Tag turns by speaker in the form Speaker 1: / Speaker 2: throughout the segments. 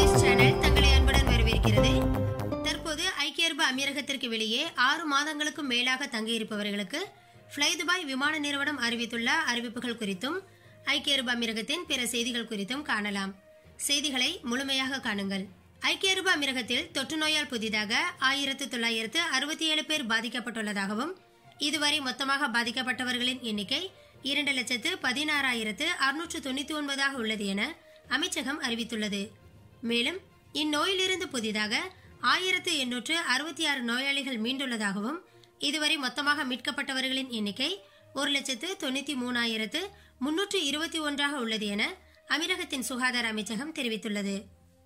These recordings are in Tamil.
Speaker 1: நியூஸ் சேனல் தங்களை அன்புடன் வரவேற்கிறது தற்போது ஐக்கிய அரபு அமீரகத்திற்கு வெளியே ஆறு மாதங்களுக்கும் மேலாக தங்கியிருப்பவர்களுக்கு ஃப்ளை துபாய் விமான நிறுவனம் அறிவித்துள்ள அறிவிப்புகள் குறித்தும் ஐக்கிய அரபு அமீரகத்தின் பிற செய்திகள் குறித்தும் காணலாம் செய்திகளை முழுமையாக காணுங்கள் ஐக்கிய அரபு அமீரகத்தில் தொற்று நோயால் புதிதாக ஆயிரத்து தொள்ளாயிரத்து அறுபத்தி ஏழு பேர் பாதிக்கப்பட்டுள்ளதாகவும் இதுவரை மொத்தமாக பாதிக்கப்பட்டவர்களின் எண்ணிக்கை இரண்டு லட்சத்து பதினாறாயிரத்து அறுநூற்று தொண்ணூத்தி ஒன்பதாக உள்ளது என அமைச்சகம் அறிவித்துள்ளது மேலும் இந்நோயிலிருந்து புதிதாக ஆயிரத்து எண்ணூற்று அறுபத்தி ஆறு நோயாளிகள் மீண்டுள்ளதாகவும் இதுவரை மொத்தமாக மீட்கப்பட்டவர்களின் எண்ணிக்கை ஒரு லட்சத்து தொண்ணூத்தி மூணாயிரத்து முன்னூற்று இருபத்தி ஒன்றாக உள்ளது என அமீரகத்தின் சுகாதார அமைச்சகம் தெரிவித்துள்ளது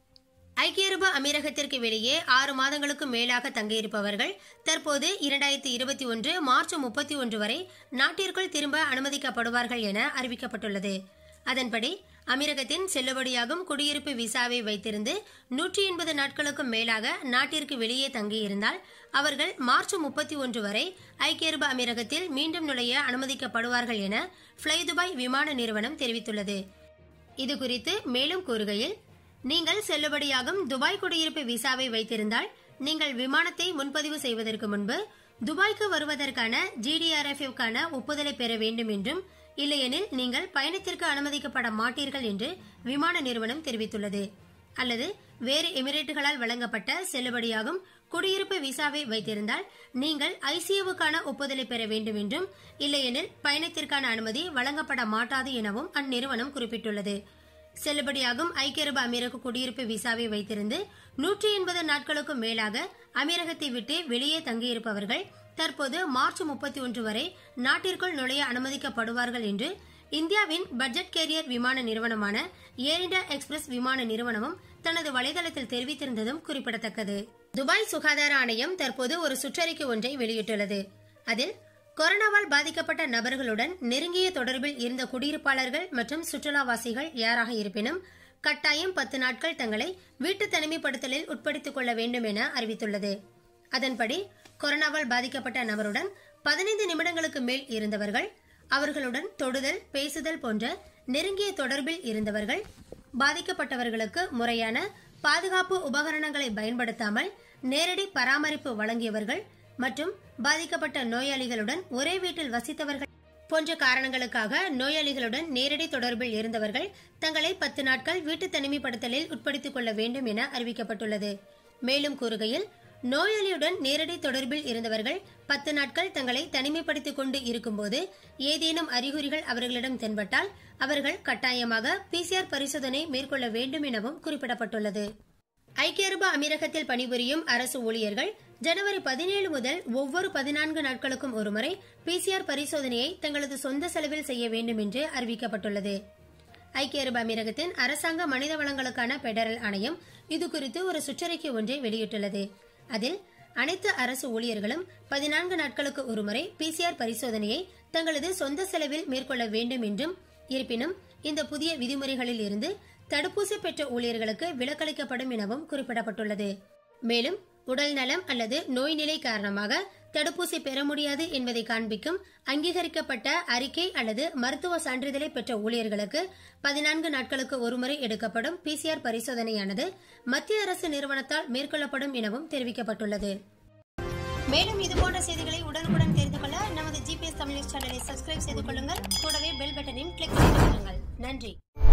Speaker 1: ஐக்கிய அரபு அமீரகத்திற்கு வெளியே ஆறு மாதங்களுக்கும் மேலாக தங்கியிருப்பவர்கள் தற்போது இரண்டாயிரத்தி இருபத்தி ஒன்று மார்ச் முப்பத்தி ஒன்று வரை நாட்டிற்குள் திரும்ப அனுமதிக்கப்படுவார்கள் என அறிவிக்கப்பட்டுள்ளது அதன்படி அமீரகத்தின் செல்லுபடியாகும் குடியிருப்பு விசாவை வைத்திருந்து நூற்றி எண்பது நாட்களுக்கும் மேலாக நாட்டிற்கு வெளியே தங்கியிருந்தால் அவர்கள் மார்ச் முப்பத்தி ஒன்று வரை ஐக்கிய அரபு அமீரகத்தில் மீண்டும் நுழைய அனுமதிக்கப்படுவார்கள் என ஃப்ளை துபாய் விமான நிறுவனம் தெரிவித்துள்ளது இது குறித்து மேலும் கூறுகையில் நீங்கள் செல்லுபடியாகும் துபாய் குடியிருப்பு விசாவை வைத்திருந்தால் நீங்கள் விமானத்தை முன்பதிவு செய்வதற்கு முன்பு துபாய்க்கு வருவதற்கான ஜிடிஆர்எஃப்கான ஒப்புதலை பெற வேண்டும் என்றும் இல்லையெனில் நீங்கள் பயணத்திற்கு அனுமதிக்கப்பட மாட்டீர்கள் என்று விமான நிறுவனம் தெரிவித்துள்ளது அல்லது வேறு எமிரேட்டுகளால் வழங்கப்பட்ட செல்லுபடியாகும் குடியிருப்பு விசாவை வைத்திருந்தால் நீங்கள் ஐசியுவுக்கான ஒப்புதலை பெற வேண்டும் என்றும் இல்லையெனில் பயணத்திற்கான அனுமதி வழங்கப்பட மாட்டாது எனவும் அந்நிறுவனம் குறிப்பிட்டுள்ளது செல்லுபடியாகும் ஐக்கிய அரபு அமீரக குடியிருப்பு விசாவை வைத்திருந்து நூற்றி எண்பது நாட்களுக்கும் மேலாக அமீரகத்தை விட்டு வெளியே தங்கியிருப்பவர்கள் தற்போது மார்ச் முப்பத்தி ஒன்று வரை நாட்டிற்குள் நுழைய அனுமதிக்கப்படுவார்கள் என்று இந்தியாவின் பட்ஜெட் கேரியர் விமான நிறுவனமான ஏர் இண்டியா எக்ஸ்பிரஸ் விமான நிறுவனமும் தனது வலைதளத்தில் தெரிவித்திருந்ததும் குறிப்பிடத்தக்கது துபாய் சுகாதார ஆணையம் தற்போது ஒரு சுற்றறிக்கை ஒன்றை வெளியிட்டுள்ளது அதில் கொரோனாவால் பாதிக்கப்பட்ட நபர்களுடன் நெருங்கிய தொடர்பில் இருந்த குடியிருப்பாளர்கள் மற்றும் சுற்றுலாவாசிகள் யாராக இருப்பினும் கட்டாயம் பத்து நாட்கள் தங்களை வீட்டு தனிமைப்படுத்தலில் உட்படுத்திக் கொள்ள வேண்டும் என அறிவித்துள்ளது அதன்படி கொரோனாவால் பாதிக்கப்பட்ட நபருடன் பதினைந்து நிமிடங்களுக்கு மேல் இருந்தவர்கள் அவர்களுடன் தொடுதல் பேசுதல் போன்ற நெருங்கிய தொடர்பில் இருந்தவர்கள் பாதிக்கப்பட்டவர்களுக்கு முறையான பாதுகாப்பு உபகரணங்களை பயன்படுத்தாமல் நேரடி பராமரிப்பு வழங்கியவர்கள் மற்றும் பாதிக்கப்பட்ட நோயாளிகளுடன் ஒரே வீட்டில் வசித்தவர்கள் போன்ற காரணங்களுக்காக நோயாளிகளுடன் நேரடி தொடர்பில் இருந்தவர்கள் தங்களை பத்து நாட்கள் வீட்டு தனிமைப்படுத்தலில் உட்படுத்திக் கொள்ள வேண்டும் என அறிவிக்கப்பட்டுள்ளது மேலும் கூறுகையில் நோயாளியுடன் நேரடி தொடர்பில் இருந்தவர்கள் பத்து நாட்கள் தங்களை தனிமைப்படுத்திக் கொண்டு இருக்கும்போது ஏதேனும் அறிகுறிகள் அவர்களிடம் தென்பட்டால் அவர்கள் கட்டாயமாக பிசிஆர் பரிசோதனை மேற்கொள்ள வேண்டும் எனவும் குறிப்பிடப்பட்டுள்ளது ஐக்கிய அரபு அமீரகத்தில் பணிபுரியும் அரசு ஊழியர்கள் ஜனவரி பதினேழு முதல் ஒவ்வொரு பதினான்கு நாட்களுக்கும் ஒருமுறை பிசிஆர் பரிசோதனையை தங்களது சொந்த செலவில் செய்ய வேண்டும் என்று அறிவிக்கப்பட்டுள்ளது ஐக்கிய அரபு அமீரகத்தின் அரசாங்க மனித வளங்களுக்கான பெடரல் ஆணையம் இதுகுறித்து ஒரு சுற்றறிக்கை ஒன்றை வெளியிட்டுள்ளது அதில் அனைத்து அரசு ஊழியர்களும் பதினான்கு நாட்களுக்கு ஒருமுறை பிசிஆர் பரிசோதனையை தங்களது சொந்த செலவில் மேற்கொள்ள வேண்டும் என்றும் இருப்பினும் இந்த புதிய விதிமுறைகளில் இருந்து தடுப்பூசி பெற்ற ஊழியர்களுக்கு விலக்களிக்கப்படும் எனவும் குறிப்பிடப்பட்டுள்ளது மேலும் உடல் நலம் அல்லது நோய் நிலை காரணமாக தடுப்பூசி பெற முடியாது என்பதை காண்பிக்கும் அங்கீகரிக்கப்பட்ட அறிக்கை அல்லது மருத்துவ சான்றிதழை பெற்ற ஊழியர்களுக்கு பதினான்கு நாட்களுக்கு ஒருமுறை எடுக்கப்படும் பிசிஆர் பரிசோதனையானது மத்திய அரசு நிறுவனத்தால் மேற்கொள்ளப்படும் எனவும் தெரிவிக்கப்பட்டுள்ளது மேலும் இதுபோன்ற செய்திகளை உடனுக்குடன் தெரிந்து கொள்ள நமது ஜிபிஎஸ் தமிழ் நியூஸ் சேனலை சப்ஸ்கிரைப் செய்து கொள்ளுங்கள் கூடவே பெல் பட்டனையும் கிளிக் செய்து கொள்ளுங்கள் நன்றி